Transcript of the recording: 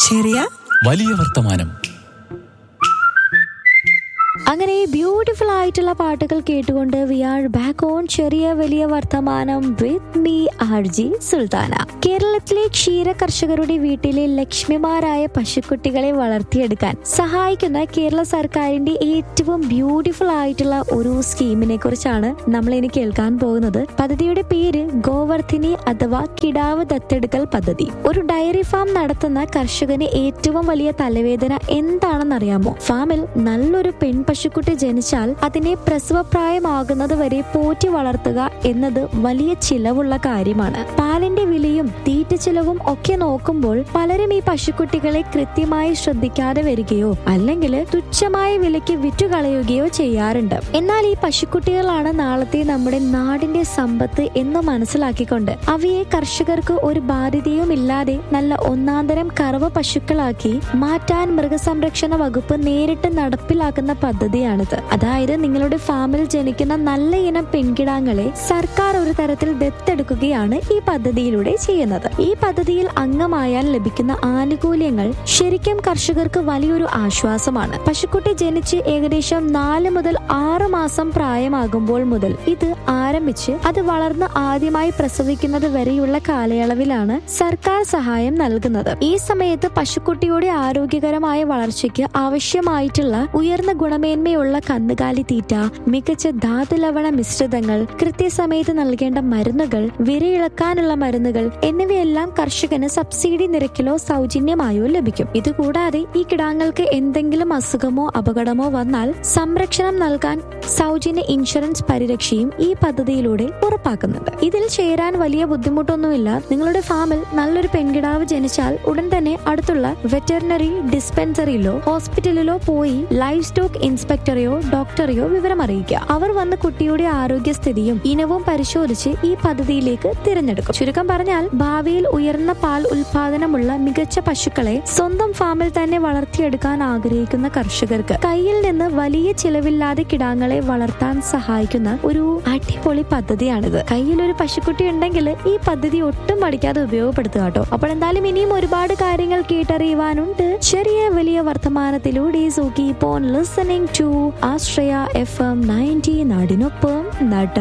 ചെറിയ വലിയ വർത്തമാനം അങ്ങനെ ബ്യൂട്ടിഫുൾ ആയിട്ടുള്ള പാട്ടുകൾ കേട്ടുകൊണ്ട് വി ആർ ബാക്ക് ഓൺ ചെറിയ വലിയ വർത്തമാനം with me R J Sulthana കേരളത്തിലെ ക്ഷീര കർഷകരുടെ വീട്ടിലെ ലക്ഷ്മിമാരായ പശുക്കുട്ടികളെ വളർത്തിയെടുക്കാൻ സഹായിക്കുന്ന കേരള സർക്കാരിന്റെ ഏറ്റവും ബ്യൂട്ടിഫുൾ ആയിട്ടുള്ള ഒരു സ്കീമിനെ കുറിച്ചാണ് നമ്മൾ ഇനി കേൾക്കാൻ പോകുന്നത് പദ്ധതിയുടെ പേര് ഗോവർദ്ധിനി അഥവാ കിടാവ് ദത്തെടുക്കൽ പദ്ധതി ഒരു ഡയറി ഫാം നടത്തുന്ന കർഷകന് ഏറ്റവും വലിയ തലവേദന എന്താണെന്നറിയാമോ ഫാമിൽ നല്ലൊരു പെൺപശുക്കുട്ടി ജനിച്ചാൽ അതിനെ പ്രസവപ്രായമാകുന്നത് വരെ പോറ്റി വളർത്തുക എന്നത് വലിയ ചിലവുള്ള കാര്യമാണ് പാലിന്റെ വിലയും തീറ്റ ചിലവും ഒക്കെ നോക്കുമ്പോൾ പലരും ഈ പശുക്കുട്ടികളെ കൃത്യമായി ശ്രദ്ധിക്കാതെ വരികയോ അല്ലെങ്കിൽ തുച്ഛമായ വിലയ്ക്ക് വിറ്റുകളയുകയോ ചെയ്യാറുണ്ട് എന്നാൽ ഈ പശുക്കുട്ടികളാണ് നാളത്തെ നമ്മുടെ നാടിന്റെ സമ്പത്ത് എന്ന് മനസ്സിലാക്കിക്കൊണ്ട് അവയെ കർഷകർക്ക് ഒരു ബാധ്യതയും ഇല്ലാതെ നല്ല ഒന്നാന്തരം കറവ പശുക്കളാക്കി മാറ്റാൻ മൃഗസംരക്ഷണ വകുപ്പ് നേരിട്ട് നടപ്പിലാക്കുന്ന പദ്ധതിയാണിത് അതായത് നിങ്ങളുടെ ഫാമിൽ ജനിക്കുന്ന നല്ല ഇനം പെൺകിടാങ്ങളെ സർക്കാർ ഒരു തരത്തിൽ ദത്തെടുക്കുകയാണ് ഈ പദ്ധതിയിലൂടെ ചെയ്യുന്നത് ഈ പദ്ധതിയിൽ അംഗമായാൽ ലഭിക്കുന്ന ആനുകൂല്യങ്ങൾ ശരിക്കും കർഷകർക്ക് വലിയൊരു ആശ്വാസമാണ് പശുക്കുട്ടി ജനിച്ച് ഏകദേശം നാല് മുതൽ ആറ് മാസം പ്രായമാകുമ്പോൾ മുതൽ ഇത് ആരംഭിച്ച് അത് വളർന്ന് ആദ്യമായി പ്രസവിക്കുന്നത് വരെയുള്ള കാലയളവിലാണ് സർക്കാർ സഹായം നൽകുന്നത് ഈ സമയത്ത് പശുക്കുട്ടിയുടെ ആരോഗ്യകരമായ വളർച്ചയ്ക്ക് ആവശ്യമായിട്ടുള്ള ഉയർന്ന ഗുണമേന്മയുള്ള കന്നുകാലി തീറ്റ മികച്ച ധാതുലവണ മിശ്രിതങ്ങൾ കൃത്യസമയത്ത് നൽകേണ്ട മരുന്നുകൾ വിരയിളക്കാനുള്ള മരുന്നുകൾ എന്നിവയെല്ലാം കർഷകന് സബ്സിഡി നിരക്കിലോ സൗജന്യമായോ ലഭിക്കും ഇതുകൂടാതെ ഈ കിടാങ്ങൾക്ക് എന്തെങ്കിലും അസുഖമോ അപകടമോ വന്നാൽ സംരക്ഷണം നൽകാൻ സൗജന്യ ഇൻഷുറൻസ് പരിരക്ഷയും ഈ പദ്ധതിയിലൂടെ ഉറപ്പാക്കുന്നുണ്ട് ഇതിൽ ചേരാൻ വലിയ ബുദ്ധിമുട്ടൊന്നുമില്ല നിങ്ങളുടെ ഫാമിൽ നല്ലൊരു പെൺകിടാവ് ജനിച്ചാൽ ഉടൻ തന്നെ അടുത്തുള്ള വെറ്ററിനറി ഡിസ്പെൻസറിയിലോ ഹോസ്പിറ്റലിലോ പോയി ലൈഫ് സ്റ്റോക്ക് ഇൻസ്പെക്ടറെയോ ഡോക്ടറെയോ വിവരം അറിയിക്കുക അവർ വന്ന് കുട്ടിയുടെ ആരോഗ്യസ്ഥിതിയും ഇനവും പരിശോധിച്ച് ഈ പദ്ധതിയിലേക്ക് തിരഞ്ഞെടുക്കും ചുരുക്കം പറഞ്ഞാൽ ഭാവിയിൽ ഉയർന്ന പാൽ ഉൽപാദനമുള്ള മികച്ച പശുക്കളെ സ്വന്തം ഫാമിൽ തന്നെ വളർത്തിയെടുക്കാൻ ആഗ്രഹിക്കുന്ന കർഷകർക്ക് കയ്യിൽ നിന്ന് വലിയ ചിലവില്ലാതെ കിടാങ്ങളെ വളർത്താൻ സഹായിക്കുന്ന ഒരു അടിപൊളി പദ്ധതിയാണിത് കയ്യിൽ ഒരു പശുക്കുട്ടി ഉണ്ടെങ്കിൽ ഈ പദ്ധതി ഒട്ടും പഠിക്കാതെ ഉപയോഗപ്പെടുത്തുക കേട്ടോ അപ്പോൾ എന്തായാലും ഇനിയും ഒരുപാട് കാര്യങ്ങൾ കേട്ടറിയുവാനുണ്ട് ചെറിയ വലിയ വർത്തമാനത്തിലൂടെ so keep on listening to Ashraya F M ninety നാടിനൊപ്പം നട്ട